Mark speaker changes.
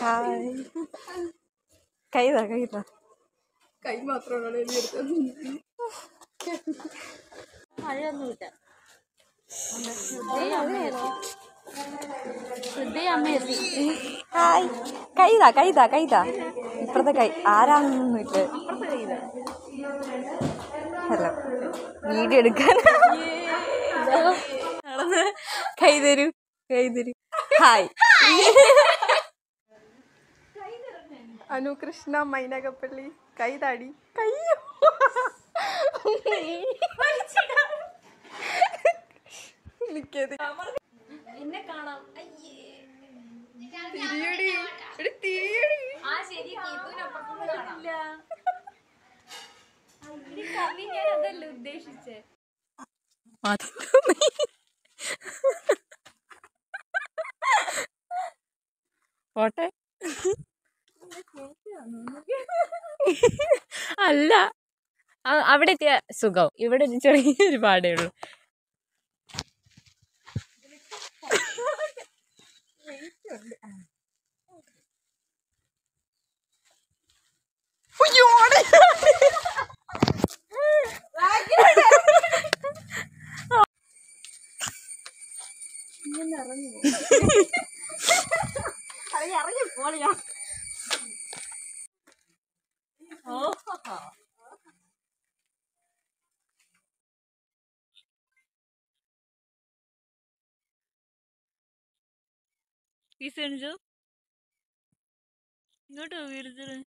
Speaker 1: hi കൈതാ കൈതാ
Speaker 2: കൈ മാത്രമാണ് എഴുതിയെടുത്തത്
Speaker 3: മഴയൊന്നുമില്ല ഹൃദയ അമ്മയെത്തി ഹൃദയ അമ്മയെത്തി
Speaker 1: ഹായ് കൈതാ കൈതാ കൈതാ ഇപ്പുറത്തെ കൈ ആരാന്നൊന്നുമില്ല ഹലോ വീഡിയോ എടുക്കാൻ നടന്ന് കൈ തരൂ കൈ തരൂ ഹായ്
Speaker 2: അനുകൃഷ്ണ മൈനകപ്പള്ളി കൈതാടി കയ്യോ നിക്കത്
Speaker 3: എന്നെ കാണാം
Speaker 2: തിരിയടി എടി തിരിയടി
Speaker 3: ആ ശരി കീത്തുവിനപ്പുറത്തുനിന്ന് കാണാം കവി ഞാൻ അതല്ല ഉദ്ദേശിച്ചേ
Speaker 1: പോട്ടെ അല്ല അ- അവിടെ എത്തിയ സുഖം ഇവിടെ ഒരു ചെറിയൊരു പാടേ ഉള്ളൂ ഇങ്ങോട്ട് വീടുന്നത്